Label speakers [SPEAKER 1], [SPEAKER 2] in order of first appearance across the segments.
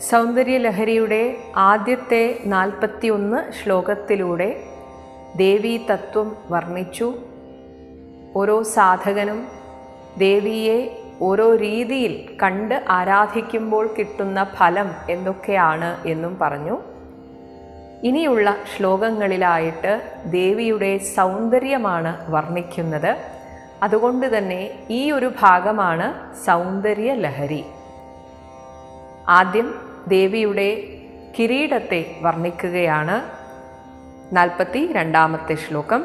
[SPEAKER 1] സൗന്ദര്യലഹരിയുടെ ആദ്യത്തെ നാൽപ്പത്തിയൊന്ന് ശ്ലോകത്തിലൂടെ ദേവീ തത്വം വർണ്ണിച്ചു ഓരോ സാധകനും ദേവിയെ ഓരോ രീതിയിൽ കണ്ട് ആരാധിക്കുമ്പോൾ കിട്ടുന്ന ഫലം എന്തൊക്കെയാണ് എന്നും പറഞ്ഞു ഇനിയുള്ള ശ്ലോകങ്ങളിലായിട്ട് ദേവിയുടെ സൗന്ദര്യമാണ് വർണ്ണിക്കുന്നത് അതുകൊണ്ട് തന്നെ ഈ ഒരു ഭാഗമാണ് സൗന്ദര്യ ലഹരി ആദ്യം ദേവിയുടെ കിരീടത്തെ വർണ്ണിക്കുകയാണ് നാൽപ്പത്തി രണ്ടാമത്തെ ശ്ലോകം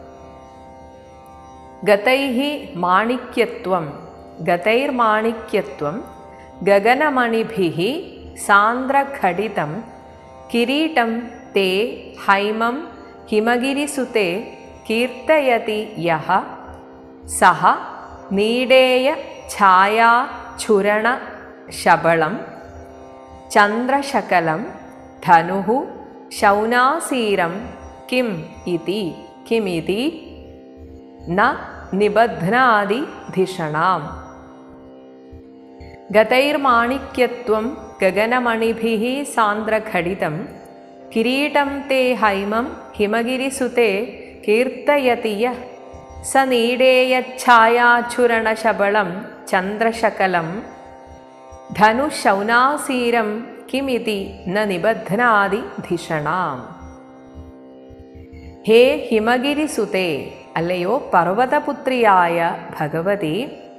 [SPEAKER 1] ഗതൈഹി മാണിക്യത്വം ഗതൈർമാണിക്യത്വം ഗഗനമണിഭിः സാന്ദ്രഘടിതം കിരീടം തേ ഹൈമം ഹിമഗിരിസുതേ കീർത്തയതി യഹ സഹ നീടേയ ഛായാചുരണ ശബളം ചന്ദ്രശകലം ധനുഃ ശൗനാസീരം കിം ഇതി കിമിതി ന നിബധ്നാതി ധിഷണാം ഗതൈർമാണിക്യത്വം ഗഗനമണിഭിः സാന്ദ്രഘടിതം കിരീടം തേ ഹൈമം ഹിമഗിരിസുതേ കീർത്തയതി യഃ സ നീടേയച്ഛായാചുരണശബളം ചന്ദ്രശകലം ധനുശൗനാസീരം കിമിതി ന നിബധ്നാതി ധിഷണാം ഹേ ഹിമഗിരിസുതേ അല്ലയോ പർവ്വതപുത്രിയായ ഭഗവതി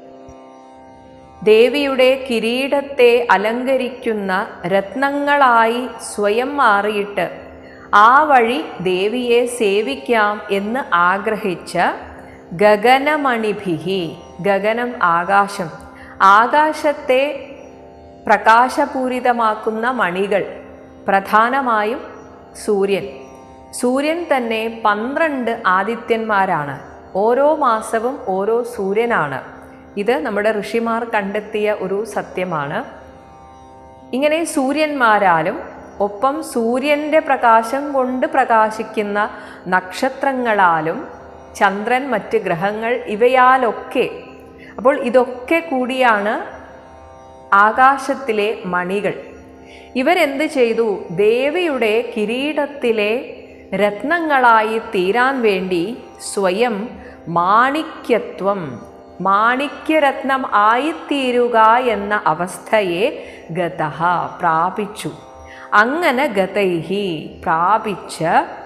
[SPEAKER 1] ദേവിയുടെ കിരീടത്തെ അലങ്കരിക്കുന്ന രത്നങ്ങളായി സ്വയം മാറിയിട്ട് ആ വഴി ദേവിയെ സേവിക്കാം എന്ന് ആഗ്രഹിച്ച ഗഗനമണിഭിഹി ഗഗനം ആകാശം ആകാശത്തെ പ്രകാശപൂരിതമാക്കുന്ന മണികൾ പ്രധാനമായും സൂര്യൻ സൂര്യൻ തന്നെ പന്ത്രണ്ട് ആദിത്യന്മാരാണ് ഓരോ മാസവും ഓരോ സൂര്യനാണ് ഇത് നമ്മുടെ ഋഷിമാർ കണ്ടെത്തിയ ഒരു സത്യമാണ് ഇങ്ങനെ സൂര്യന്മാരാലും ഒപ്പം സൂര്യൻ്റെ പ്രകാശം കൊണ്ട് പ്രകാശിക്കുന്ന നക്ഷത്രങ്ങളാലും ചന്ദ്രൻ മറ്റ് ഗ്രഹങ്ങൾ ഇവയാലൊക്കെ അപ്പോൾ ഇതൊക്കെ കൂടിയാണ് ആകാശത്തിലെ മണികൾ ഇവരെന്ത് ചെയ്തു ദേവിയുടെ കിരീടത്തിലെ രത്നങ്ങളായി തീരാൻ വേണ്ടി സ്വയം മാണിക്യത്വം മാണിക്യരത്നം ആയിത്തീരുക എന്ന അവസ്ഥയെ ഗതഹ പ്രാപിച്ചു അങ്ങനെ ഗതൈഹി പ്രാപിച്ച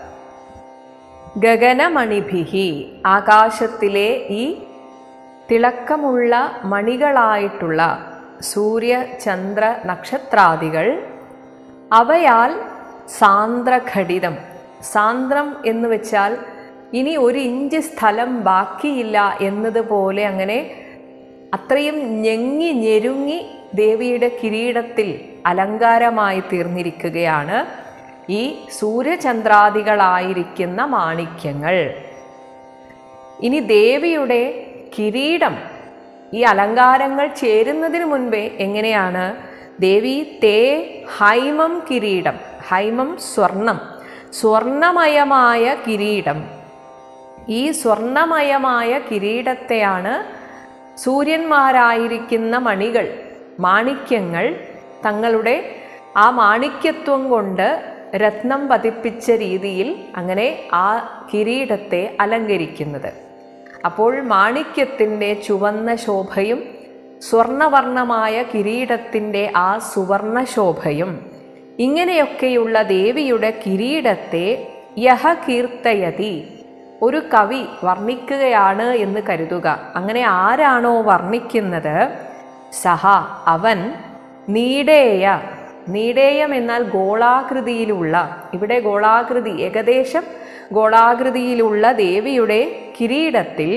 [SPEAKER 1] ഗഗനമണിഭിഹി ആകാശത്തിലെ ഈ തിളക്കമുള്ള മണികളായിട്ടുള്ള സൂര്യ ചന്ദ്ര നക്ഷത്രാദികൾ അവയാൽ സാന്ദ്രഘടിതം സാന്ദ്രം എന്ന് വെച്ചാൽ ഇനി ഒരു ഇഞ്ച് സ്ഥലം ബാക്കിയില്ല എന്നതുപോലെ അങ്ങനെ അത്രയും ഞെങ്ങി ഞെരുങ്ങി ദേവിയുടെ കിരീടത്തിൽ അലങ്കാരമായി തീർന്നിരിക്കുകയാണ് ഈ സൂര്യചന്ദ്രാദികളായിരിക്കുന്ന മാണിക്യങ്ങൾ ഇനി ദേവിയുടെ കിരീടം ഈ അലങ്കാരങ്ങൾ ചേരുന്നതിന് മുൻപേ എങ്ങനെയാണ് ദേവി തേ ഹൈമം കിരീടം ഹൈമം സ്വർണം സ്വർണമയമായ കിരീടം ഈ സ്വർണമയമായ കിരീടത്തെയാണ് സൂര്യന്മാരായിരിക്കുന്ന മണികൾ മാണിക്യങ്ങൾ തങ്ങളുടെ ആ മാണിക്യത്വം കൊണ്ട് രത്നം പതിപ്പിച്ച രീതിയിൽ അങ്ങനെ ആ കിരീടത്തെ അലങ്കരിക്കുന്നത് അപ്പോൾ മാണിക്യത്തിൻ്റെ ചുവന്ന ശോഭയും സ്വർണവർണമായ കിരീടത്തിൻ്റെ ആ സുവർണ ശോഭയും ഇങ്ങനെയൊക്കെയുള്ള ദേവിയുടെ കിരീടത്തെ യഹ കീർത്തയതി ഒരു കവി വർണ്ണിക്കുകയാണ് എന്ന് കരുതുക അങ്ങനെ ആരാണോ വർണ്ണിക്കുന്നത് സഹ അവൻ നീടേയ നീടേയം എന്നാൽ ഗോളാകൃതിയിലുള്ള ഇവിടെ ഗോളാകൃതി ഏകദേശം ഗോളാകൃതിയിലുള്ള ദേവിയുടെ കിരീടത്തിൽ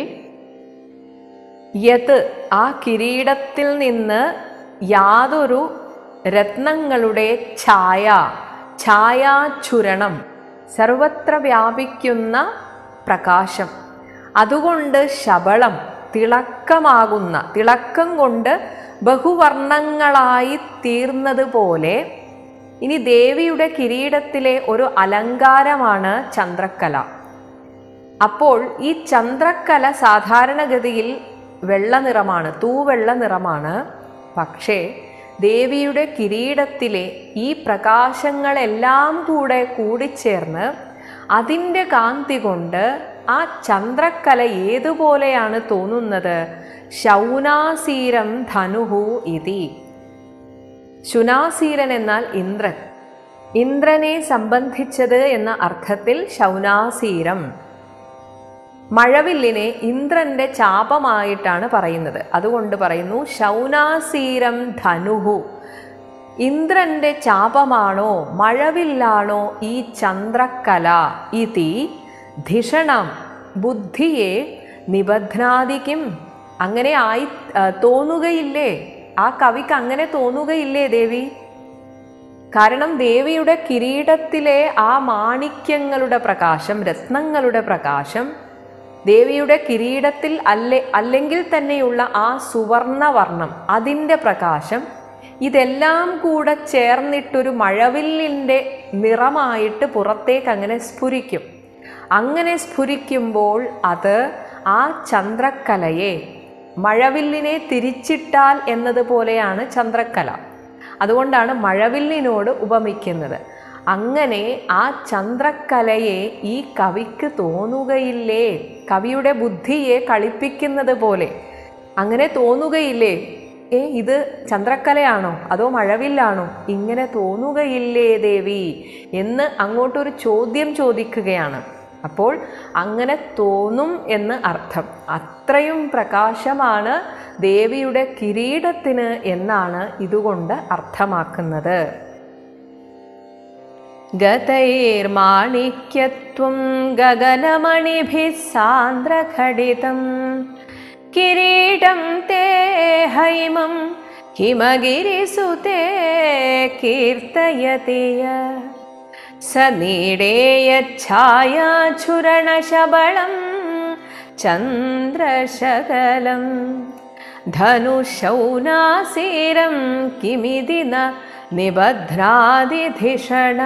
[SPEAKER 1] യത് ആ കിരീടത്തിൽ നിന്ന് യാതൊരു രത്നങ്ങളുടെ ഛായ ഛായാചുരണം സർവത്ര വ്യാപിക്കുന്ന പ്രകാശം അതുകൊണ്ട് ശബളം തിളക്കമാകുന്ന തിളക്കം കൊണ്ട് ബഹുവർണ്ണങ്ങളായി തീർന്നതുപോലെ ഇനി ദേവിയുടെ കിരീടത്തിലെ ഒരു അലങ്കാരമാണ് ചന്ദ്രക്കല അപ്പോൾ ഈ ചന്ദ്രക്കല സാധാരണഗതിയിൽ വെള്ള നിറമാണ് തൂവെള്ള നിറമാണ് പക്ഷേ ദേവിയുടെ കിരീടത്തിലെ ഈ പ്രകാശങ്ങളെല്ലാം കൂടെ കൂടിച്ചേർന്ന് അതിൻ്റെ കാന്തി കൊണ്ട് ആ ചന്ദ്രക്കല ഏതുപോലെയാണ് തോന്നുന്നത് ശൗനാസീരം ധനുഹു ഇതി ശുനാസീരൻ എന്നാൽ ഇന്ദ്രൻ ഇന്ദ്രനെ സംബന്ധിച്ചത് എന്ന അർത്ഥത്തിൽ ശൗനാസീരം മഴവില്ലിനെ ഇന്ദ്രന്റെ ചാപമായിട്ടാണ് പറയുന്നത് അതുകൊണ്ട് പറയുന്നു ശൗനാസീരം ധനുഹു ഇന്ദ്രന്റെ ചാപമാണോ മഴവില്ലാണോ ഈ ചന്ദ്രക്കല ഇതി ധിഷണം ബുദ്ധിയെ നിബധ്നാദിക്കും അങ്ങനെ ആയി ആ, തോന്നുകയില്ലേ ആ കവിക്ക് അങ്ങനെ തോന്നുകയില്ലേ ദേവി കാരണം ദേവിയുടെ കിരീടത്തിലെ ആ മാണിക്യങ്ങളുടെ പ്രകാശം രത്നങ്ങളുടെ പ്രകാശം ദേവിയുടെ കിരീടത്തിൽ അല്ലെ അല്ലെങ്കിൽ തന്നെയുള്ള ആ സുവർണവർണം അതിൻ്റെ പ്രകാശം ഇതെല്ലാം കൂടെ ചേർന്നിട്ടൊരു മഴവില്ലിൻ്റെ നിറമായിട്ട് പുറത്തേക്ക് അങ്ങനെ സ്ഫുരിക്കും അങ്ങനെ സ്ഫുരിക്കുമ്പോൾ അത് ആ ചന്ദ്രക്കലയെ മഴവില്ലിനെ തിരിച്ചിട്ടാൽ എന്നതുപോലെയാണ് ചന്ദ്രക്കല അതുകൊണ്ടാണ് മഴവില്ലിനോട് ഉപമിക്കുന്നത് അങ്ങനെ ആ ചന്ദ്രക്കലയെ ഈ കവിക്ക് തോന്നുകയില്ലേ കവിയുടെ ബുദ്ധിയെ കളിപ്പിക്കുന്നത് പോലെ അങ്ങനെ തോന്നുകയില്ലേ ഏ ഇത് ചന്ദ്രക്കലയാണോ അതോ മഴവില്ലാണോ ഇങ്ങനെ തോന്നുകയില്ലേ ദേവി എന്ന് അങ്ങോട്ടൊരു ചോദ്യം ചോദിക്കുകയാണ് അപ്പോൾ അങ്ങനെ തോന്നും എന്ന് അർത്ഥം അത്രയും പ്രകാശമാണ് ദേവിയുടെ കിരീടത്തിന് എന്നാണ് ഇതുകൊണ്ട് അർത്ഥമാക്കുന്നത് ഗതൈർമാണിക്യത്വം ഗഗനമണിഭിः സാന്ദ്രഘടിതം കിരീടം തേ ഹൈമം ഹിമഗിരിസുതേ കീർത്തയതിയ स नीडेयच्छायाच्छुरणशबलं चन्द्रशकलं धनुशौनासीरं किमिति न നിബധ്നാതിധിഷണ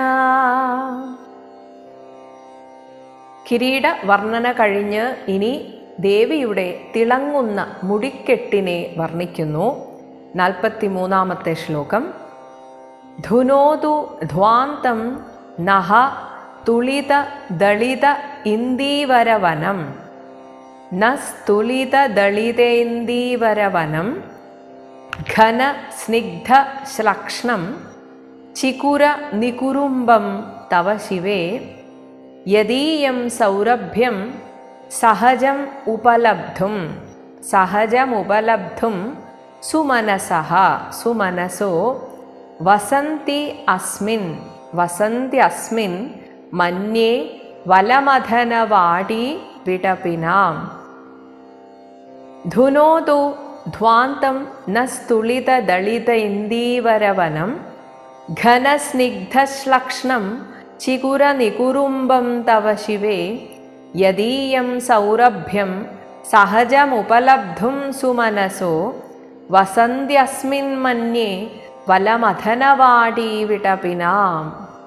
[SPEAKER 1] കിരീട വർണ്ണന കഴിഞ്ഞ് ഇനി ദേവിയുടെ തിളങ്ങുന്ന മുടിക്കെട്ടിനെ വർണ്ണിക്കുന്നു നാൽപ്പത്തി മൂന്നാമത്തെ ശ്ലോകം ധുനോതു ധ്വാന്തം നഹ തുളിത ദളിത ഇന്ദീവരവനം നസ്തുലിത ദളിതേന്ദീവരവനം ഘന സ്നിഗ്ധ ശ്ലക്ഷ്ണം ചികുര നികുരുംബം തവ ശിവേ യദീയം സൗരഭ്യം സഹജം ഉപലബ്ധും സഹജമുപലബ്ധും സുമനസഃ സുമനസോ വസന്തി അസ്മിൻ വസന്തി അസ്മിൻ മന്യേ വലമഥനവാടി വിടപിനാം ധുനോതു ധ്വാന്തം ന സ്തുളിത ദളിത ഇന്ദീവരവനം ഘനസ്നിഗ്ധശ്ലക്ഷ്ണം ചികുരനികുരുംബം തവ ശിവേ യദീയം സൗരഭ്യം സഹജമുപലബ്ധും സുമനസോ വസന്ത്യസ്മിൻ മന്യേ വലമഥനവാടി വിടപിനാം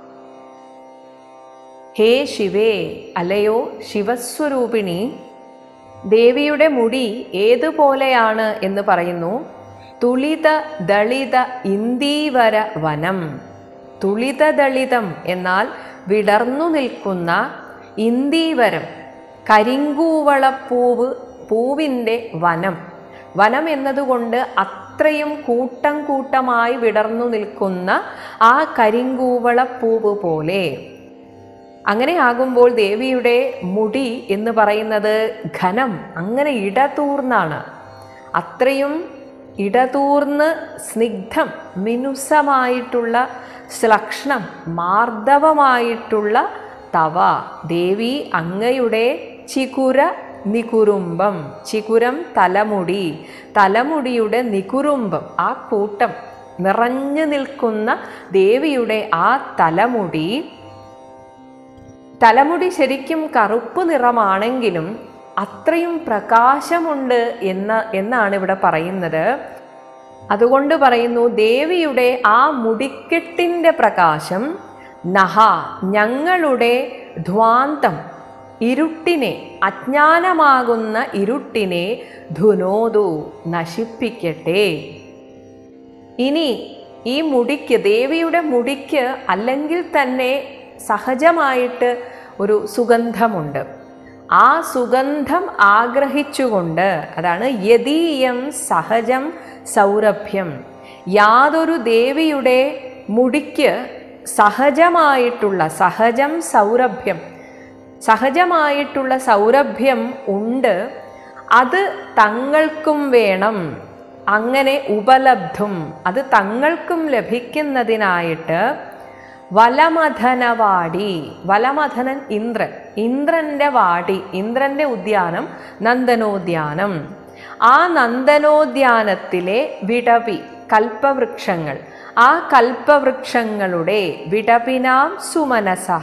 [SPEAKER 1] ഹേ ശിവേ അലയോ ശിവസ്വരൂപിണി ദേവിയുടെ മുടി ഏതുപോലെയാണ് എന്ന് പറയുന്നു തുളിത ദളിത ഇന്ദീവര വനം തുളിത ദളിതം എന്നാൽ വിടർന്നു നിൽക്കുന്ന ഇന്ദീവരം കരിങ്കൂവളപ്പൂവ് പൂവിൻ്റെ വനം വനം എന്നതുകൊണ്ട് അത്രയും കൂട്ടം കൂട്ടമായി വിടർന്നു നിൽക്കുന്ന ആ കരിങ്കൂവളപ്പൂവ് പോലെ അങ്ങനെയാകുമ്പോൾ ദേവിയുടെ മുടി എന്ന് പറയുന്നത് ഘനം അങ്ങനെ ഇടതൂർന്നാണ് അത്രയും ഇടതൂർന്ന് സ്നിഗ്ധം മിനുസമായിട്ടുള്ള ശ്ലക്ഷ്ണം മാർദ്ദവമായിട്ടുള്ള തവ ദേവി അങ്ങയുടെ ചികുര നികുരുംബം ചികുരം തലമുടി തലമുടിയുടെ നികുരുംബം ആ കൂട്ടം നിറഞ്ഞു നിൽക്കുന്ന ദേവിയുടെ ആ തലമുടി തലമുടി ശരിക്കും കറുപ്പ് നിറമാണെങ്കിലും അത്രയും പ്രകാശമുണ്ട് എന്ന എന്നാണ് ഇവിടെ പറയുന്നത് അതുകൊണ്ട് പറയുന്നു ദേവിയുടെ ആ മുടിക്കെട്ടിൻ്റെ പ്രകാശം നഹ ഞങ്ങളുടെ ധ്വാന്തം ഇരുട്ടിനെ അജ്ഞാനമാകുന്ന ഇരുട്ടിനെ ധുനോതു നശിപ്പിക്കട്ടെ ഇനി ഈ മുടിക്ക് ദേവിയുടെ മുടിക്ക് അല്ലെങ്കിൽ തന്നെ സഹജമായിട്ട് ഒരു സുഗന്ധമുണ്ട് ആ സുഗന്ധം ആഗ്രഹിച്ചുകൊണ്ട് അതാണ് യദീയം സഹജം സൗരഭ്യം യാതൊരു ദേവിയുടെ മുടിക്ക് സഹജമായിട്ടുള്ള സഹജം സൗരഭ്യം സഹജമായിട്ടുള്ള സൗരഭ്യം ഉണ്ട് അത് തങ്ങൾക്കും വേണം അങ്ങനെ ഉപലബ്ധും അത് തങ്ങൾക്കും ലഭിക്കുന്നതിനായിട്ട് വലമഥനവാടി വലമഥനൻ ഇന്ദ്രൻ ഇന്ദ്രന്റെ വാടി ഇന്ദ്രന്റെ ഉദ്യാനം നന്ദനോദ്യാനം ആ നന്ദനോദ്യാനത്തിലെ വിടവി കൽപ്പവൃക്ഷങ്ങൾ ആ കൽപ്പവൃക്ഷങ്ങളുടെ വിടപിനാം സുമനസഹ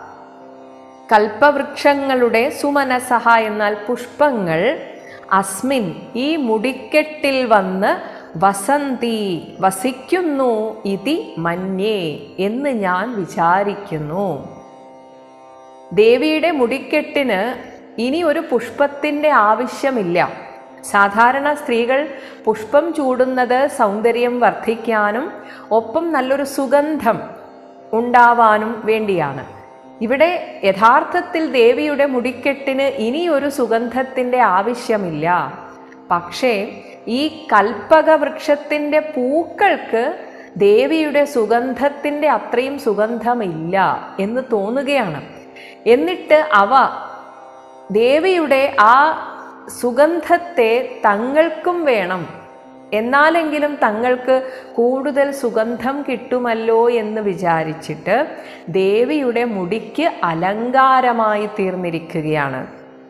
[SPEAKER 1] കൽപ്പവൃക്ഷങ്ങളുടെ സുമനസഹ എന്നാൽ പുഷ്പങ്ങൾ അസ്മിൻ ഈ മുടിക്കെട്ടിൽ വന്ന് വസന്തി വസിക്കുന്നു ഇതി മന്യേ എന്ന് ഞാൻ വിചാരിക്കുന്നു ദേവിയുടെ മുടിക്കെട്ടിന് ഇനി ഒരു പുഷ്പത്തിൻ്റെ ആവശ്യമില്ല സാധാരണ സ്ത്രീകൾ പുഷ്പം ചൂടുന്നത് സൗന്ദര്യം വർദ്ധിക്കാനും ഒപ്പം നല്ലൊരു സുഗന്ധം ഉണ്ടാവാനും വേണ്ടിയാണ് ഇവിടെ യഥാർത്ഥത്തിൽ ദേവിയുടെ മുടിക്കെട്ടിന് ഇനിയൊരു സുഗന്ധത്തിൻ്റെ ആവശ്യമില്ല പക്ഷേ ഈ കൽപ്പക വൃക്ഷത്തിൻ്റെ പൂക്കൾക്ക് ദേവിയുടെ സുഗന്ധത്തിൻ്റെ അത്രയും സുഗന്ധമില്ല എന്ന് തോന്നുകയാണ് എന്നിട്ട് അവ ദേവിയുടെ ആ സുഗന്ധത്തെ തങ്ങൾക്കും വേണം എന്നാലെങ്കിലും തങ്ങൾക്ക് കൂടുതൽ സുഗന്ധം കിട്ടുമല്ലോ എന്ന് വിചാരിച്ചിട്ട് ദേവിയുടെ മുടിക്ക് അലങ്കാരമായി തീർന്നിരിക്കുകയാണ്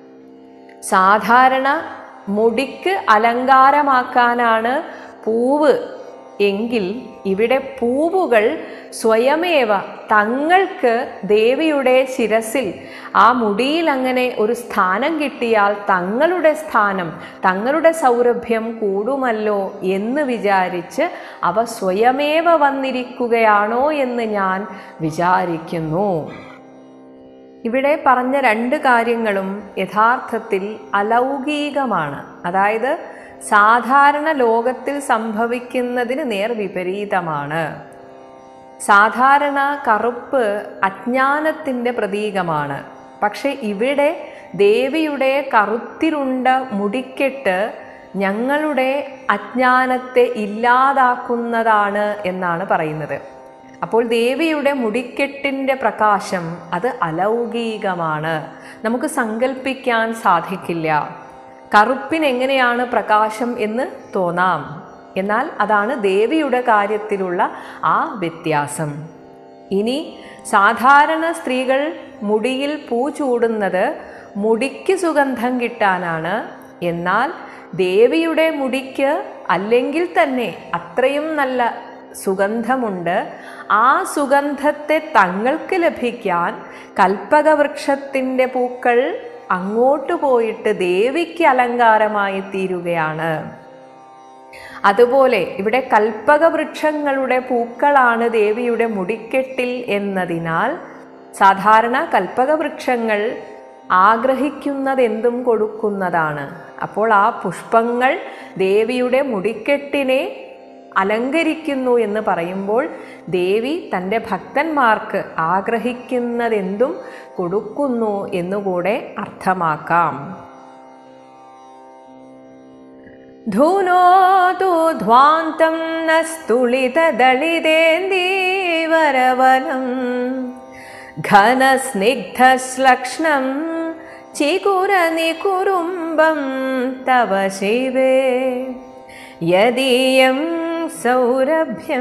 [SPEAKER 1] സാധാരണ മുടിക്ക് അലങ്കാരമാക്കാനാണ് പൂവ് എങ്കിൽ ഇവിടെ പൂവുകൾ സ്വയമേവ തങ്ങൾക്ക് ദേവിയുടെ ശിരസിൽ ആ മുടിയിൽ അങ്ങനെ ഒരു സ്ഥാനം കിട്ടിയാൽ തങ്ങളുടെ സ്ഥാനം തങ്ങളുടെ സൗരഭ്യം കൂടുമല്ലോ എന്ന് വിചാരിച്ച് അവ സ്വയമേവ വന്നിരിക്കുകയാണോ എന്ന് ഞാൻ വിചാരിക്കുന്നു ഇവിടെ പറഞ്ഞ രണ്ട് കാര്യങ്ങളും യഥാർത്ഥത്തിൽ അലൗകികമാണ് അതായത് സാധാരണ ലോകത്തിൽ സംഭവിക്കുന്നതിന് നേർ വിപരീതമാണ് സാധാരണ കറുപ്പ് അജ്ഞാനത്തിൻ്റെ പ്രതീകമാണ് പക്ഷെ ഇവിടെ ദേവിയുടെ കറുത്തിരുണ്ട മുടിക്കെട്ട് ഞങ്ങളുടെ അജ്ഞാനത്തെ ഇല്ലാതാക്കുന്നതാണ് എന്നാണ് പറയുന്നത് അപ്പോൾ ദേവിയുടെ മുടിക്കെട്ടിൻ്റെ പ്രകാശം അത് അലൗകികമാണ് നമുക്ക് സങ്കല്പിക്കാൻ സാധിക്കില്ല കറുപ്പിന് എങ്ങനെയാണ് പ്രകാശം എന്ന് തോന്നാം എന്നാൽ അതാണ് ദേവിയുടെ കാര്യത്തിലുള്ള ആ വ്യത്യാസം ഇനി സാധാരണ സ്ത്രീകൾ മുടിയിൽ പൂ ചൂടുന്നത് മുടിക്ക് സുഗന്ധം കിട്ടാനാണ് എന്നാൽ ദേവിയുടെ മുടിക്ക് അല്ലെങ്കിൽ തന്നെ അത്രയും നല്ല സുഗന്ധമുണ്ട് ആ സുഗന്ധത്തെ തങ്ങൾക്ക് ലഭിക്കാൻ കൽപ്പകവൃക്ഷത്തിൻ്റെ പൂക്കൾ അങ്ങോട്ട് പോയിട്ട് ദേവിക്ക് അലങ്കാരമായി തീരുകയാണ് അതുപോലെ ഇവിടെ കൽപ്പകവൃക്ഷങ്ങളുടെ പൂക്കളാണ് ദേവിയുടെ മുടിക്കെട്ടിൽ എന്നതിനാൽ സാധാരണ കൽപ്പകവൃക്ഷങ്ങൾ ആഗ്രഹിക്കുന്നതെന്തും കൊടുക്കുന്നതാണ് അപ്പോൾ ആ പുഷ്പങ്ങൾ ദേവിയുടെ മുടിക്കെട്ടിനെ അലങ്കരിക്കുന്നു എന്ന് പറയുമ്പോൾ ദേവി തൻ്റെ ഭക്തന്മാർക്ക് ആഗ്രഹിക്കുന്നതെന്തും കൊടുക്കുന്നു എന്നുകൂടെ അർത്ഥമാക്കാം ധൂനോതു ധ്വാന്തം ന സ്തുളിതദളിതേന്ദീവരവനം ഘനസ്നിഗ്ധശ്ലക്ഷ്ണം ചികുരനികുരുംബം തവ ശിവേ യദീയം സൗരഭ്യം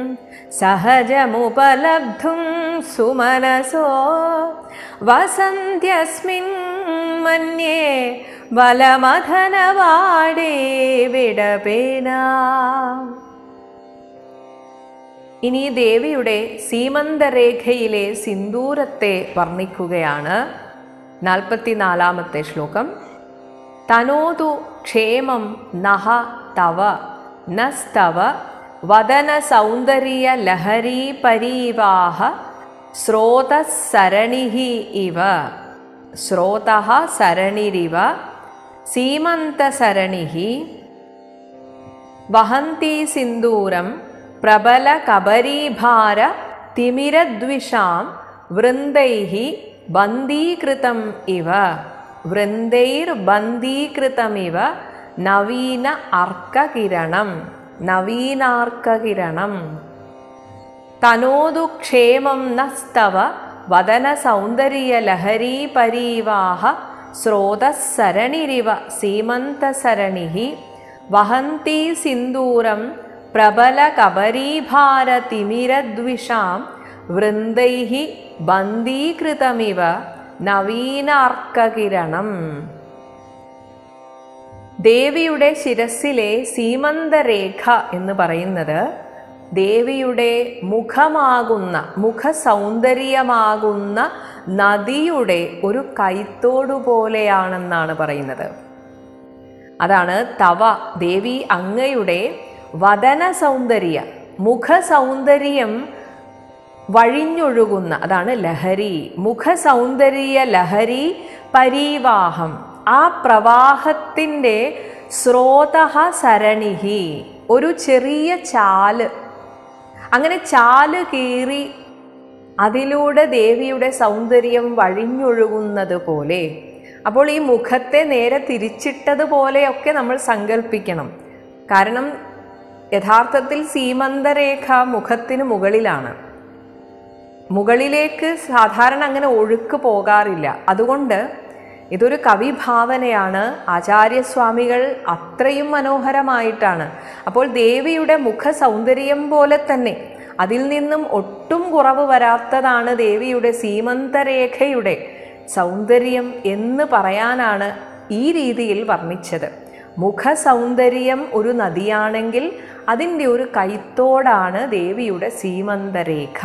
[SPEAKER 1] സഹജമുപലബ്ധും സുമനസോ വസന്ത്യസ്മിൻ മന്യേ വലമഥനവാടേ വിടപേന ഇനി ദേവിയുടെ സീമന്തരേഖയിലെ സിന്ദൂരത്തെ വർണ്ണിക്കുകയാണ് നാൽപ്പത്തിനാലാമത്തെ ശ്ലോകം തനോതു ക്ഷേമം നഹ തവ നസ്തവ വദന സൗന്ദര്യ ലഹരീ പരീവാഹ സ്രോതസരണിഹി ഇവ സ്രോത സരണിരിവ സീമന്തസരണിഹി വഹന്തി സിന്ദൂരം പ്രബല കബരീഭാര തിമിരദ്വിഷാം വൃന്ദൈः ബന്ധീകൃതം ഇവ വൃന്ദൈർബന്ധീകൃതമിവ നവീന അർക്കകിരണം നവീനാർക്കകിരണം തനോതു ക്ഷേമം നസ്തവ വദന സൗന്ദര്യലഹരീ പരീവാഹ സ്രോതസ്സരണിരിവ സീമന്തസരണിഃ വഹന്തി സിന്ദൂരം പ്രബല കബരീഭാരതിമിരദ്വിഷാം വൃന്ദൈः ബന്ധീകൃതമിവ നവീനാർക്കകിരണം ദേവിയുടെ ശിരസിലെ സീമന്തരേഖ എന്ന് പറയുന്നത് ദേവിയുടെ മുഖമാകുന്ന മുഖസൗന്ദര്യമാകുന്ന നദിയുടെ ഒരു കൈത്തോടു പോലെയാണെന്നാണ് പറയുന്നത് അതാണ് തവ ദേവി അങ്ങയുടെ വദന സൗന്ദര്യ മുഖസൗന്ദര്യം വഴിഞ്ഞൊഴുകുന്ന അതാണ് ലഹരി മുഖസൗന്ദര്യ ലഹരി പരീവാഹം ആ പ്രവാഹത്തിൻ്റെ സ്രോതഹ സരണിഹി ഒരു ചെറിയ ചാല് അങ്ങനെ ചാല് കീറി അതിലൂടെ ദേവിയുടെ സൗന്ദര്യം വഴിഞ്ഞൊഴുകുന്നത് പോലെ അപ്പോൾ ഈ മുഖത്തെ നേരെ തിരിച്ചിട്ടതുപോലെയൊക്കെ നമ്മൾ സങ്കല്പിക്കണം കാരണം യഥാർത്ഥത്തിൽ സീമന്തരേഖ മുഖത്തിന് മുകളിലാണ് മുകളിലേക്ക് സാധാരണ അങ്ങനെ ഒഴുക്ക് പോകാറില്ല അതുകൊണ്ട് ഇതൊരു കവിഭാവനയാണ് ആചാര്യസ്വാമികൾ അത്രയും മനോഹരമായിട്ടാണ് അപ്പോൾ ദേവിയുടെ മുഖ സൗന്ദര്യം പോലെ തന്നെ അതിൽ നിന്നും ഒട്ടും കുറവ് വരാത്തതാണ് ദേവിയുടെ സീമന്തരേഖയുടെ സൗന്ദര്യം എന്ന് പറയാനാണ് ഈ രീതിയിൽ വർണ്ണിച്ചത് മുഖസൗന്ദര്യം ഒരു നദിയാണെങ്കിൽ അതിൻ്റെ ഒരു കൈത്തോടാണ് ദേവിയുടെ സീമന്തരേഖ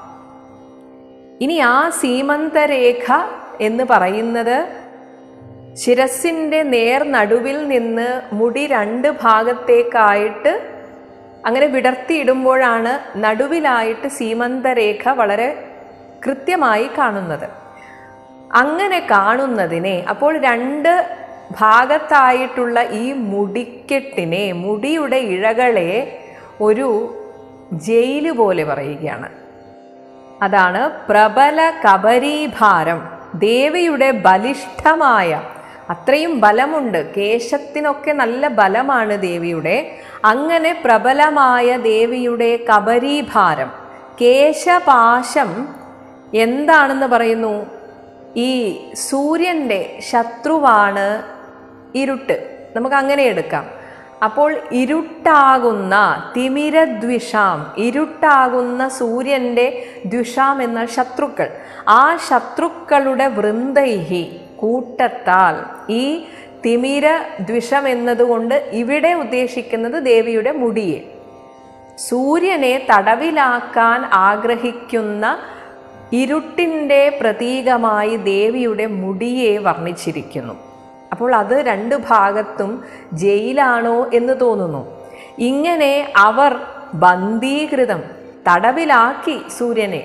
[SPEAKER 1] ഇനി ആ സീമന്തരേഖ എന്ന് പറയുന്നത് ശിരസിൻ്റെ നേർ നടുവിൽ നിന്ന് മുടി രണ്ട് ഭാഗത്തേക്കായിട്ട് അങ്ങനെ വിടർത്തിയിടുമ്പോഴാണ് നടുവിലായിട്ട് സീമന്തരേഖ വളരെ കൃത്യമായി കാണുന്നത് അങ്ങനെ കാണുന്നതിനെ അപ്പോൾ രണ്ട് ഭാഗത്തായിട്ടുള്ള ഈ മുടിക്കെട്ടിനെ മുടിയുടെ ഇഴകളെ ഒരു ജയില് പോലെ പറയുകയാണ് അതാണ് പ്രബല കബരീഭാരം ദേവിയുടെ ബലിഷ്ഠമായ അത്രയും ബലമുണ്ട് കേശത്തിനൊക്കെ നല്ല ബലമാണ് ദേവിയുടെ അങ്ങനെ പ്രബലമായ ദേവിയുടെ കബരീഭാരം കേശപാശം എന്താണെന്ന് പറയുന്നു ഈ സൂര്യൻ്റെ ശത്രുവാണ് ഇരുട്ട് നമുക്ക് അങ്ങനെ എടുക്കാം അപ്പോൾ ഇരുട്ടാകുന്ന തിമിരദ്വിഷാം ഇരുട്ടാകുന്ന സൂര്യൻ്റെ ദ്വിഷാം എന്ന ശത്രുക്കൾ ആ ശത്രുക്കളുടെ വൃന്ദൈഹി കൂട്ടത്താൽ ഈ തിമിര ദ്വിഷം എന്നതുകൊണ്ട് ഇവിടെ ഉദ്ദേശിക്കുന്നത് ദേവിയുടെ മുടിയെ സൂര്യനെ തടവിലാക്കാൻ ആഗ്രഹിക്കുന്ന ഇരുട്ടിൻ്റെ പ്രതീകമായി ദേവിയുടെ മുടിയെ വർണ്ണിച്ചിരിക്കുന്നു അപ്പോൾ അത് രണ്ട് ഭാഗത്തും ജയിലാണോ എന്ന് തോന്നുന്നു ഇങ്ങനെ അവർ ബന്ധീകൃതം തടവിലാക്കി സൂര്യനെ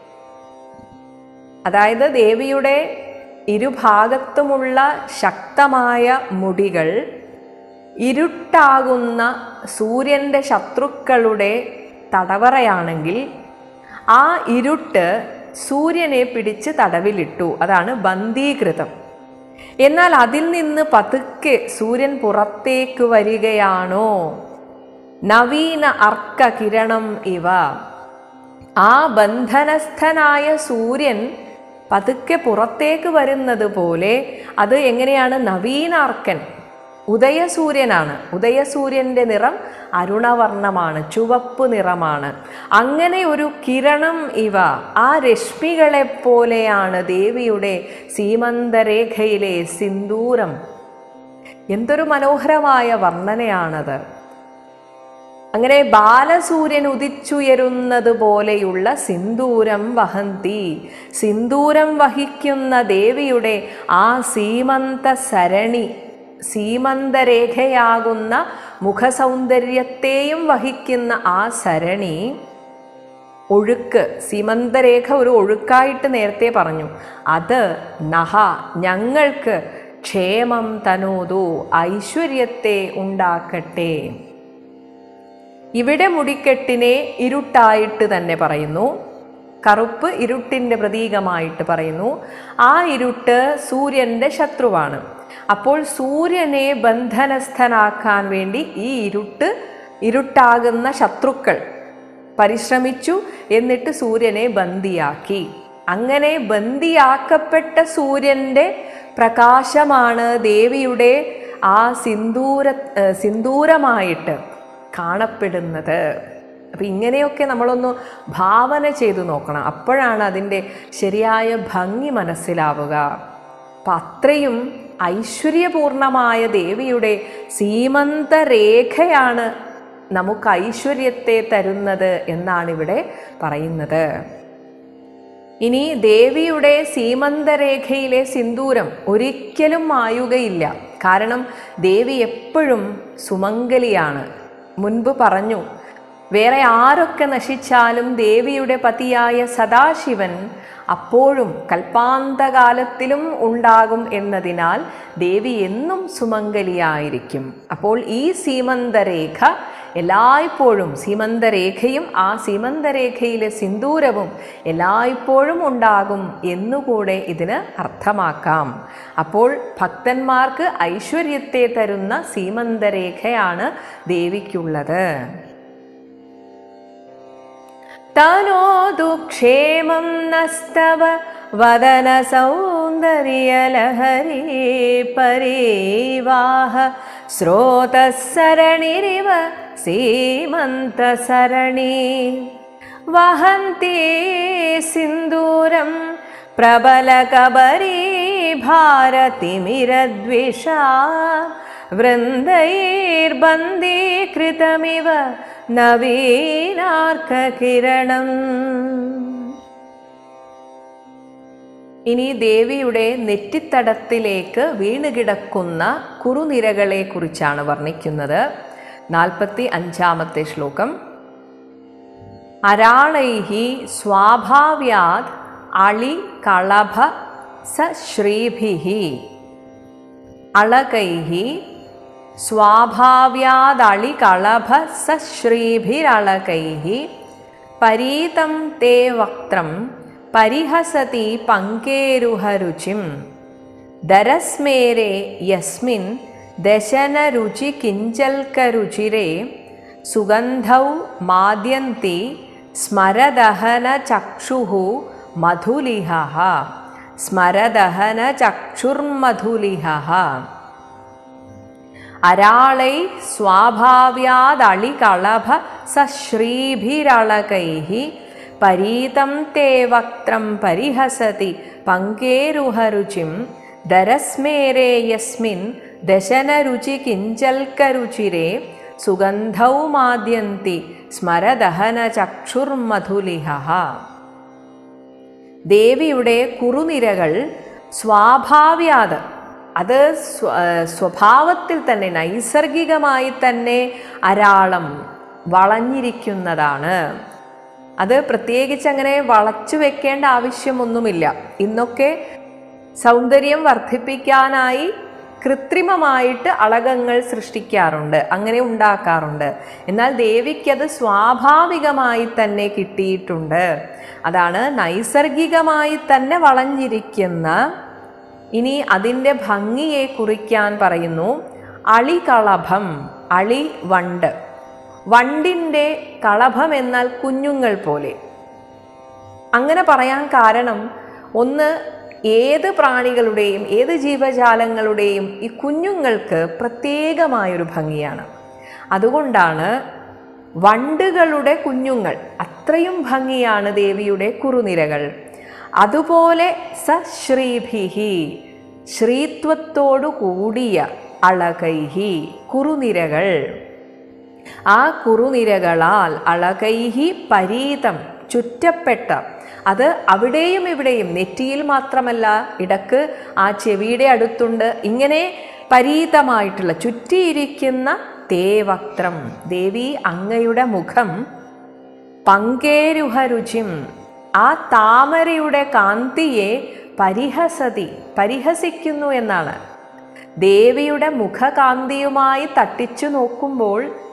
[SPEAKER 1] അതായത് ദേവിയുടെ ഇരുഭാഗത്തുമുള്ള ശക്തമായ മുടികൾ ഇരുട്ടാകുന്ന സൂര്യൻ്റെ ശത്രുക്കളുടെ തടവറയാണെങ്കിൽ ആ ഇരുട്ട് സൂര്യനെ പിടിച്ച് തടവിലിട്ടു അതാണ് ബന്ധീകൃതം എന്നാൽ അതിൽ നിന്ന് പതുക്കെ സൂര്യൻ പുറത്തേക്ക് വരികയാണോ നവീന അർക്ക കിരണം ഇവ ആ ബന്ധനസ്ഥനായ സൂര്യൻ പതുക്കെ പുറത്തേക്ക് വരുന്നത് പോലെ അത് എങ്ങനെയാണ് നവീനാർക്കൻ ഉദയസൂര്യനാണ് ഉദയസൂര്യൻ്റെ നിറം അരുണവർണ്ണമാണ് ചുവപ്പ് നിറമാണ് അങ്ങനെ ഒരു കിരണം ഇവ ആ രശ്മികളെ പോലെയാണ് ദേവിയുടെ സീമന്തരേഖയിലെ സിന്ദൂരം എന്തൊരു മനോഹരമായ വർണ്ണനയാണത് അങ്ങനെ ബാലസൂര്യൻ ഉദിച്ചുയരുന്നത് പോലെയുള്ള സിന്ദൂരം വഹന്തി സിന്ദൂരം വഹിക്കുന്ന ദേവിയുടെ ആ സീമന്ത സരണി സീമന്തരേഖയാകുന്ന മുഖസൗന്ദര്യത്തെയും വഹിക്കുന്ന ആ സരണി ഒഴുക്ക് സീമന്തരേഖ ഒരു ഒഴുക്കായിട്ട് നേരത്തെ പറഞ്ഞു അത് നഹ ഞങ്ങൾക്ക് ക്ഷേമം തനോതു ഐശ്വര്യത്തെ ഉണ്ടാക്കട്ടെ ഇവിടെ മുടിക്കെട്ടിനെ ഇരുട്ടായിട്ട് തന്നെ പറയുന്നു കറുപ്പ് ഇരുട്ടിൻ്റെ പ്രതീകമായിട്ട് പറയുന്നു ആ ഇരുട്ട് സൂര്യൻ്റെ ശത്രുവാണ് അപ്പോൾ സൂര്യനെ ബന്ധനസ്ഥനാക്കാൻ വേണ്ടി ഈ ഇരുട്ട് ഇരുട്ടാകുന്ന ശത്രുക്കൾ പരിശ്രമിച്ചു എന്നിട്ട് സൂര്യനെ ബന്ദിയാക്കി അങ്ങനെ ബന്ദിയാക്കപ്പെട്ട സൂര്യൻ്റെ പ്രകാശമാണ് ദേവിയുടെ ആ സിന്ദൂര ഏഹ് സിന്ദൂരമായിട്ട് കാണപ്പെടുന്നത് അപ്പം ഇങ്ങനെയൊക്കെ നമ്മളൊന്ന് ഭാവന ചെയ്തു നോക്കണം അപ്പോഴാണ് അതിൻ്റെ ശരിയായ ഭംഗി മനസ്സിലാവുക അപ്പം അത്രയും ഐശ്വര്യപൂർണമായ ദേവിയുടെ സീമന്തരേഖയാണ് നമുക്ക് ഐശ്വര്യത്തെ തരുന്നത് എന്നാണ് ഇവിടെ പറയുന്നത് ഇനി ദേവിയുടെ സീമന്തരേഖയിലെ സിന്ദൂരം ഒരിക്കലും മായുകയില്ല കാരണം ദേവി എപ്പോഴും സുമംഗലിയാണ് മുൻപ് പറഞ്ഞു വേറെ ആരൊക്കെ നശിച്ചാലും ദേവിയുടെ പതിയായ സദാശിവൻ അപ്പോഴും കൽപ്പാന്തകാലത്തിലും ഉണ്ടാകും എന്നതിനാൽ ദേവി എന്നും സുമംഗലിയായിരിക്കും അപ്പോൾ ഈ സീമന്തരേഖ എല്ലായ്പ്പോഴും സീമന്തരേഖയും ആ സീമന്തരേഖയിലെ സിന്ദൂരവും എല്ലായ്പ്പോഴും ഉണ്ടാകും എന്നുകൂടെ ഇതിന് അർത്ഥമാക്കാം അപ്പോൾ ഭക്തന്മാർക്ക് ഐശ്വര്യത്തെ തരുന്ന സീമന്തരേഖയാണ് ദേവിക്കുള്ളത് തനോതു ക്ഷേമം നസ്തവ വദന സൗന്ദര്യലഹരി പരീവാഹ സ്രോതസരണിരിവ സീമന്തസരണി വഹന്തി സിന്ദൂരം പ്രബലകബരീ ഭാരതിമിരദ്വിഷാ വൃന്ദൈർബന്ധീകൃതമിവ നവീനാർക്കിരണം ഇനി ദേവിയുടെ നെറ്റിത്തടത്തിലേക്ക് വീണുകിടക്കുന്ന കുറുനിരകളെ കുറിച്ചാണ് വർണ്ണിക്കുന്നത് നാൽപ്പത്തി അഞ്ചാമത്തെ ശ്ലോകം അരാളൈഹി സ്വാഭാവ്യാത് അളി കളഭ സശ്രീഭിഹി അളകൈഹി സ്വാഭാവ്യാദളി കളഭ സശ്രീഭിരളകൈഹി പരീതം തേ വക്ത്രം പരിഹസതി പങ്കേരുഹരുചിം ദരസ്മേരെ യസ്മിൻ ദശനരുചി കിഞ്ചൽക്കരുചിരെ സുഗന്ധൗ മാദ്യന്തി സ്മരദഹന ചക്ഷുഃ മധുലിഹ സ്മരദഹന ചക്ഷുർമധുലിഹ അരാളൈ സ്വാഭാവ്യാദളി കളഭ സശ്രീഭിരളകൈः പരീതം തേ വക്ത്രം പരിഹസതി പങ്കേരുഹരുചിം ദരസ്മേരേ യസ്മിൻ ദശനരുചി കിഞ്ചൽക്കരുചിരെ സുഗന്ധൗ മാദ്യന്തി സ്മരദഹന ചക്ഷുർമധുലിഹ ദേവിയുടെ കുറുനിരകൾ സ്വാഭാവ്യാത് അത് സ്വ സ്വഭാവത്തിൽ തന്നെ നൈസർഗികമായി തന്നെ അരാളം വളഞ്ഞിരിക്കുന്നതാണ് അത് പ്രത്യേകിച്ച് അങ്ങനെ വളച്ചു വെക്കേണ്ട ആവശ്യമൊന്നുമില്ല ഇന്നൊക്കെ സൗന്ദര്യം വർദ്ധിപ്പിക്കാനായി കൃത്രിമമായിട്ട് അളകങ്ങൾ സൃഷ്ടിക്കാറുണ്ട് അങ്ങനെ ഉണ്ടാക്കാറുണ്ട് എന്നാൽ ദേവിക്കത് സ്വാഭാവികമായി തന്നെ കിട്ടിയിട്ടുണ്ട് അതാണ് നൈസർഗികമായി തന്നെ വളഞ്ഞിരിക്കുന്ന ഇനി അതിൻ്റെ ഭംഗിയെ കുറിക്കാൻ പറയുന്നു അളികളഭം അളി വണ്ട് വണ്ടിൻ്റെ കളഭം എന്നാൽ കുഞ്ഞുങ്ങൾ പോലെ അങ്ങനെ പറയാൻ കാരണം ഒന്ന് ഏത് പ്രാണികളുടെയും ഏത് ജീവജാലങ്ങളുടെയും ഈ കുഞ്ഞുങ്ങൾക്ക് പ്രത്യേകമായൊരു ഭംഗിയാണ് അതുകൊണ്ടാണ് വണ്ടുകളുടെ കുഞ്ഞുങ്ങൾ അത്രയും ഭംഗിയാണ് ദേവിയുടെ കുറുനിരകൾ അതുപോലെ സശ്രീഭിഹി ശ്രീത്വത്തോടു കൂടിയ അളകൈഹി കുറുനിരകൾ ആ കുറുനിരകളാൽ അളകൈഹി പരീതം ചുറ്റപ്പെട്ട അത് അവിടെയും ഇവിടെയും നെറ്റിയിൽ മാത്രമല്ല ഇടക്ക് ആ ചെവിയുടെ അടുത്തുണ്ട് ഇങ്ങനെ പരീതമായിട്ടുള്ള ചുറ്റിയിരിക്കുന്ന തേവക്ത്രം ദേവി അങ്ങയുടെ മുഖം പങ്കേരുഹരുചിം ആ താമരയുടെ കാന്തിയെ പരിഹസതി പരിഹസിക്കുന്നു എന്നാണ് ദേവിയുടെ മുഖകാന്തിയുമായി തട്ടിച്ചു നോക്കുമ്പോൾ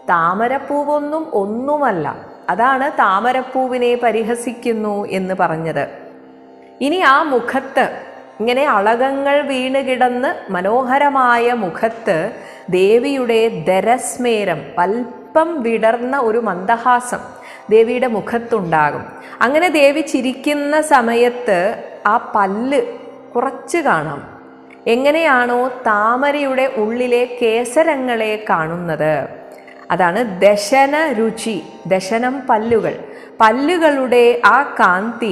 [SPEAKER 1] താമരപ്പൂവൊന്നും ഒന്നുമല്ല അതാണ് താമരപ്പൂവിനെ പരിഹസിക്കുന്നു എന്ന് പറഞ്ഞത് ഇനി ആ മുഖത്ത് ഇങ്ങനെ അളകങ്ങൾ വീണ് കിടന്ന് മനോഹരമായ മുഖത്ത് ദേവിയുടെ ദരസ്മേരം അല്പം വിടർന്ന ഒരു മന്ദഹാസം ദേവിയുടെ മുഖത്തുണ്ടാകും അങ്ങനെ ദേവി ചിരിക്കുന്ന സമയത്ത് ആ പല്ല് കുറച്ച് കാണാം എങ്ങനെയാണോ താമരയുടെ ഉള്ളിലെ കേസരങ്ങളെ കാണുന്നത് അതാണ് ദശന രുചി ദശനം പല്ലുകൾ പല്ലുകളുടെ ആ കാന്തി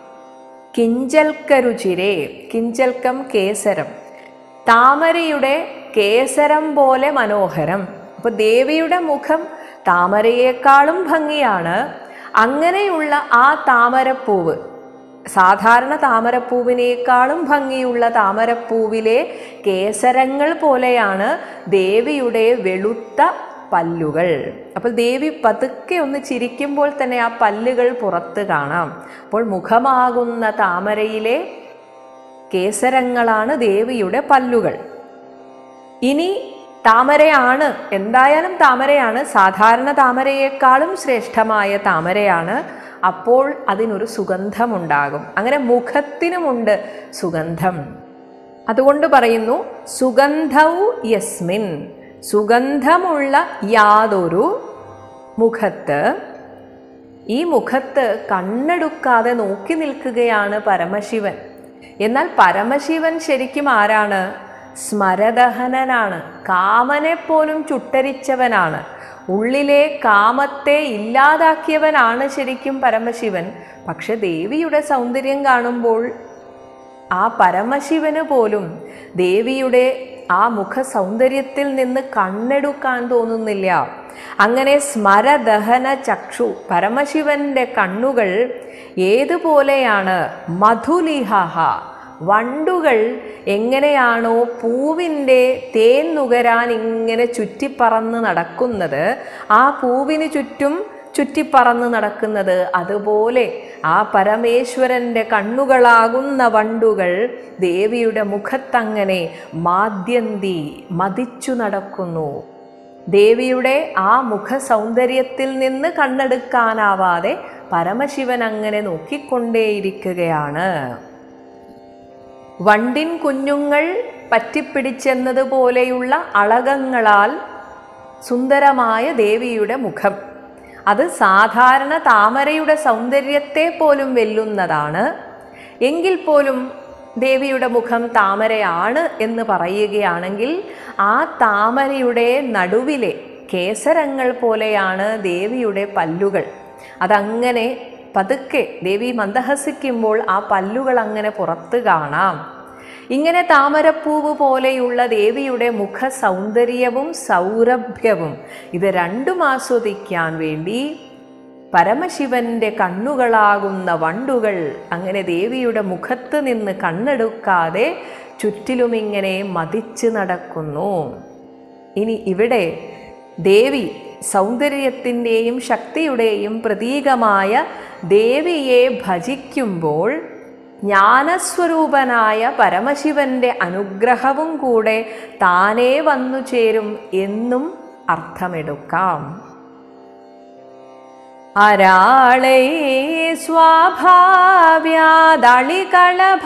[SPEAKER 1] കിഞ്ചൽക്കരുചിരേ കിഞ്ചൽക്കം കേസരം താമരയുടെ കേസരം പോലെ മനോഹരം അപ്പോൾ ദേവിയുടെ മുഖം താമരയേക്കാളും ഭംഗിയാണ് അങ്ങനെയുള്ള ആ താമരപ്പൂവ് സാധാരണ താമരപ്പൂവിനേക്കാളും ഭംഗിയുള്ള താമരപ്പൂവിലെ കേസരങ്ങൾ പോലെയാണ് ദേവിയുടെ വെളുത്ത പല്ലുകൾ അപ്പോൾ ദേവി പതുക്കെ ഒന്ന് ചിരിക്കുമ്പോൾ തന്നെ ആ പല്ലുകൾ പുറത്ത് കാണാം അപ്പോൾ മുഖമാകുന്ന താമരയിലെ കേസരങ്ങളാണ് ദേവിയുടെ പല്ലുകൾ ഇനി താമരയാണ് എന്തായാലും താമരയാണ് സാധാരണ താമരയേക്കാളും ശ്രേഷ്ഠമായ താമരയാണ് അപ്പോൾ അതിനൊരു സുഗന്ധമുണ്ടാകും അങ്ങനെ മുഖത്തിനുമുണ്ട് സുഗന്ധം അതുകൊണ്ട് പറയുന്നു സുഗന്ധൗ യസ്മിൻ സുഗന്ധമുള്ള യാതൊരു മുഖത്ത് ഈ മുഖത്ത് കണ്ണെടുക്കാതെ നോക്കി നിൽക്കുകയാണ് പരമശിവൻ എന്നാൽ പരമശിവൻ ശരിക്കും ആരാണ് സ്മരദഹനനാണ് കാമനെ പോലും ചുട്ടരിച്ചവനാണ് ഉള്ളിലെ കാമത്തെ ഇല്ലാതാക്കിയവനാണ് ശരിക്കും പരമശിവൻ പക്ഷെ ദേവിയുടെ സൗന്ദര്യം കാണുമ്പോൾ ആ പരമശിവന് പോലും ദേവിയുടെ ആ മുഖ സൗന്ദര്യത്തിൽ നിന്ന് കണ്ണെടുക്കാൻ തോന്നുന്നില്ല അങ്ങനെ സ്മരദഹന ചക്ഷു പരമശിവന്റെ കണ്ണുകൾ ഏതുപോലെയാണ് മധുലിഹഹ വണ്ടുകൾ എങ്ങനെയാണോ പൂവിൻ്റെ തേൻ നുകരാൻ ഇങ്ങനെ ചുറ്റിപ്പറന്ന് നടക്കുന്നത് ആ പൂവിന് ചുറ്റും ചുറ്റിപ്പറന്ന് നടക്കുന്നത് അതുപോലെ ആ പരമേശ്വരൻ്റെ കണ്ണുകളാകുന്ന വണ്ടുകൾ ദേവിയുടെ മുഖത്തങ്ങനെ മാദ്യന്തി മതിച്ചു നടക്കുന്നു ദേവിയുടെ ആ മുഖ സൗന്ദര്യത്തിൽ നിന്ന് കണ്ണെടുക്കാനാവാതെ പരമശിവൻ അങ്ങനെ നോക്കിക്കൊണ്ടേയിരിക്കുകയാണ് വണ്ടിൻ കുഞ്ഞുങ്ങൾ പറ്റിപ്പിടിച്ചെന്നതുപോലെയുള്ള അളകങ്ങളാൽ സുന്ദരമായ ദേവിയുടെ മുഖം അത് സാധാരണ താമരയുടെ സൗന്ദര്യത്തെ പോലും വെല്ലുന്നതാണ് എങ്കിൽ പോലും ദേവിയുടെ മുഖം താമരയാണ് എന്ന് പറയുകയാണെങ്കിൽ ആ താമരയുടെ നടുവിലെ കേസരങ്ങൾ പോലെയാണ് ദേവിയുടെ പല്ലുകൾ അതങ്ങനെ പതുക്കെ ദേവി മന്ദഹസിക്കുമ്പോൾ ആ പല്ലുകൾ അങ്ങനെ പുറത്ത് കാണാം ഇങ്ങനെ താമരപ്പൂവ് പോലെയുള്ള ദേവിയുടെ മുഖ സൗന്ദര്യവും സൗരഭ്യവും ഇത് രണ്ടും ആസ്വദിക്കാൻ വേണ്ടി പരമശിവന്റെ കണ്ണുകളാകുന്ന വണ്ടുകൾ അങ്ങനെ ദേവിയുടെ മുഖത്ത് നിന്ന് കണ്ണെടുക്കാതെ ചുറ്റിലും ഇങ്ങനെ മതിച്ച് നടക്കുന്നു ഇനി ഇവിടെ ദേവി സൗന്ദര്യത്തിൻ്റെയും ശക്തിയുടെയും പ്രതീകമായ ദേവിയെ ഭജിക്കുമ്പോൾ ജ്ഞാനസ്വരൂപനായ പരമശിവന്റെ അനുഗ്രഹവും കൂടെ താനേ വന്നു ചേരും എന്നും അർത്ഥമെടുക്കാം അരാളേ സ്വാഭാവ്യാദളികളഭ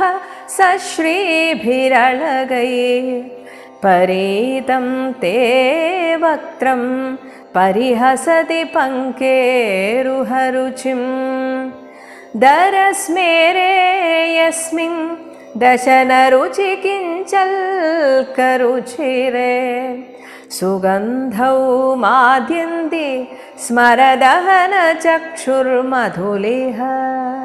[SPEAKER 1] സശ്രീഭിരളകയേ പരീതം തേ വക്ത്രം പരിഹസതി പങ്കേരുഹരുചിം ദരസ്മേരേ യസ്മിൻ ദശനരുചി കിഞ്ചൽക്കരുചിരേ സുഗന്ധൗ മാദ്യന്തി സ്മരദഹന ചക്ഷുർമധുലിഹ